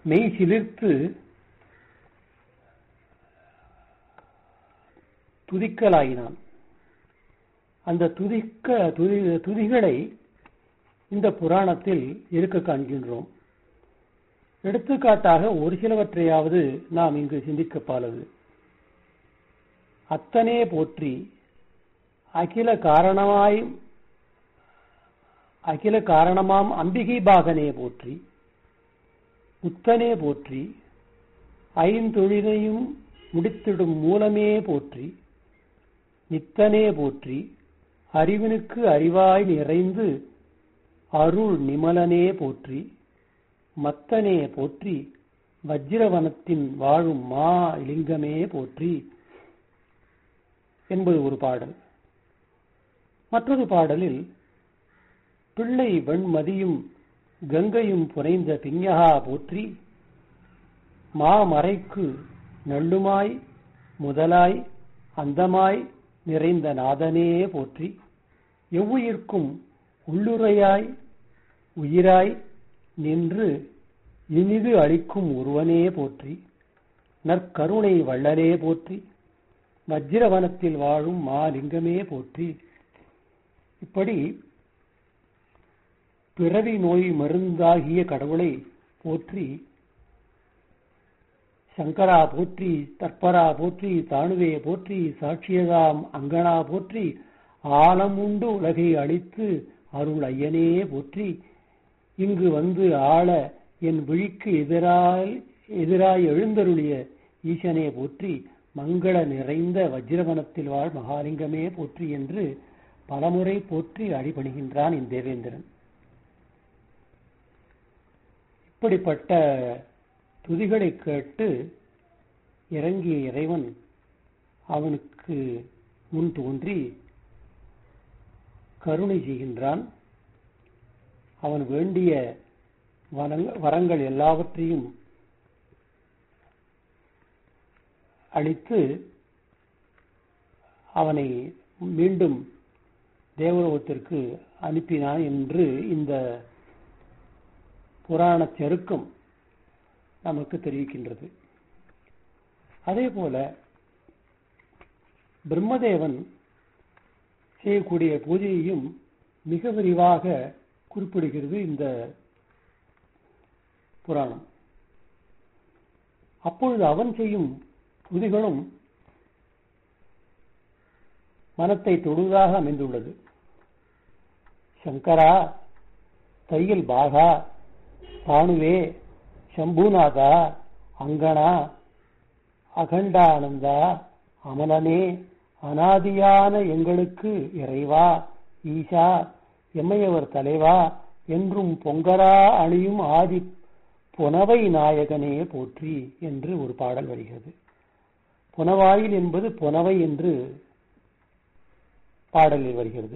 மெய் சிலிர்த்து துதிக்கலாயினான் அந்த துதிக்க துதி துதிகளை இந்த புராணத்தில் இருக்க காண்கின்றோம் எடுத்துக்காட்டாக ஒரு சிலவற்றையாவது நாம் இங்கு சிந்திக்க பாலது அத்தனே போற்றி அகில காரணமாய் அகில காரணமாம் அம்பிகை பாகனே போற்றி உத்தனே போற்றி ஐந்தொழிலையும் முடித்திடும் மூலமே போற்றி நித்தனே போற்றி அறிவினுக்கு அறிவாய் நிறைந்து அருள் நிமலனே போற்றி மத்தனே போற்றி வஜ்ரவனத்தின் வாழும் மா லிங்கமே போற்றி என்பது ஒரு பாடல் மற்றொரு பாடலில் பிள்ளை வெண்மதியும் கங்கையும் புனைந்த பிஞகா போற்றி மாமறைக்கு நள்ளுமாய் முதலாய் அந்தமாய் நிறைந்த நாதனே போற்றி எவ்வுயிர்க்கும் உள்ளுரையாய் உயிராய் நின்று இனிது அளிக்கும் ஒருவனே போற்றி நற்கருணை வள்ளலே போற்றி வஜ்ரவனத்தில் வாழும் மாலிங்கமே போற்றி இப்படி பிறவி நோய் மருந்தாகிய கடவுளை போற்றி சங்கரா போற்றி தற்பரா போற்றி தானுவே போற்றி சாட்சியதாம் அங்கனா போற்றி ஆலம் உண்டு உலகை அழித்து அருள் ஐயனே போற்றி இங்கு வந்து ஆள என் விழிக்கு எதிராய் எதிராய் எழுந்தருளிய ஈசனே போற்றி மங்கள நிறைந்த வஜ்ரவனத்தில் வாழ் மகாலிங்கமே போற்றி என்று பலமுறை போற்றி அடிபணிகின்றான் இந்த தேவேந்திரன் இப்படிப்பட்ட துதிகளை கேட்டு இறங்கிய இறைவன் அவனுக்கு முன் தோன்றி கருணை செய்கின்றான் அவன் வேண்டிய வரங்கள் எல்லாவற்றையும் அளித்து அவனை மீண்டும் தேவலோகத்திற்கு அனுப்பினான் என்று இந்த புராண செருக்கம் நமக்கு தெரிவிக்கின்றது அதே போல பிரம்மதேவன் செய்யக்கூடிய பூஜையையும் மிக விரிவாக குறிப்பிடுகிறது இந்த புராணம் அப்பொழுது அவன் செய்யும் துதிகளும் மனத்தை தொடுவதாக அமைந்துள்ளது சங்கரா தையல் பாகா தானுவே சம்பூநாதா அங்கனா அகண்டானந்தா அமலனே அனாதியான எங்களுக்கு இறைவா ஈஷா எம்மையவர் தலைவா என்றும் பொங்கரா அணியும் ஆதி புனவை நாயகனே போற்றி என்று ஒரு பாடல் வருகிறது புனவாயில் என்பது புனவை என்று பாடலில் வருகிறது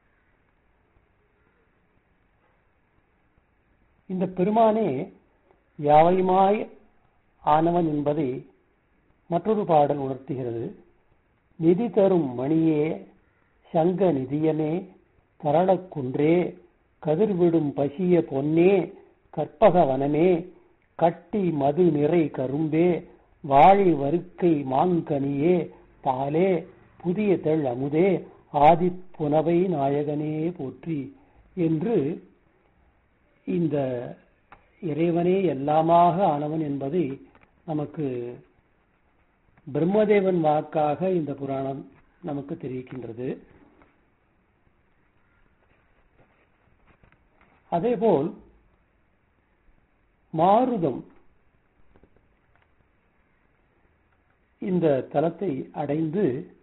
இந்த பெருமானே யாவையுமாய் ஆனவன் என்பதை மற்றொரு பாடல் உணர்த்துகிறது நிதி தரும் மணியே சங்க நிதியனே தரளக்குன்றே கதிர்விடும் பசிய பொன்னே கற்பக வனமே கட்டி மது நிறை கரும்பே வாழை வருக்கை மாங்கனியே பாலே புதிய தெள் அமுதே ஆதி புனவை நாயகனே போற்றி என்று இந்த இறைவனே எல்லாமாக ஆனவன் என்பதை நமக்கு பிரம்மதேவன் வாக்காக இந்த புராணம் நமக்கு தெரிவிக்கின்றது அதேபோல் மாருதம் இந்த தலத்தை அடைந்து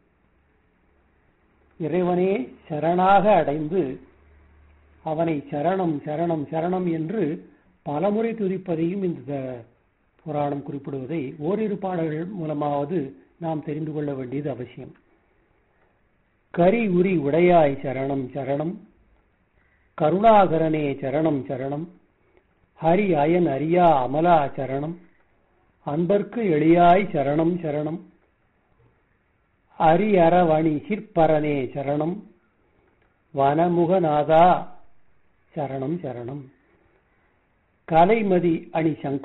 இறைவனே சரணாக அடைந்து அவனை சரணம் சரணம் சரணம் என்று பலமுறை துதிப்பதையும் இந்த புராணம் குறிப்பிடுவதை ஓரிரு பாடல்கள் மூலமாவது நாம் தெரிந்து கொள்ள வேண்டியது அவசியம் கரி உரி உடையாய் சரணம் சரணம் கருணாகரனே சரணம் சரணம் ஹரி அயன் அரியா அமலா சரணம் அன்பர்க்கு எளியாய் சரணம் சரணம் அரி அரவணி சிற்பரனே சரணம் வனமுகநாதா சரணம் சரணம் கலைமதி அணி சங்க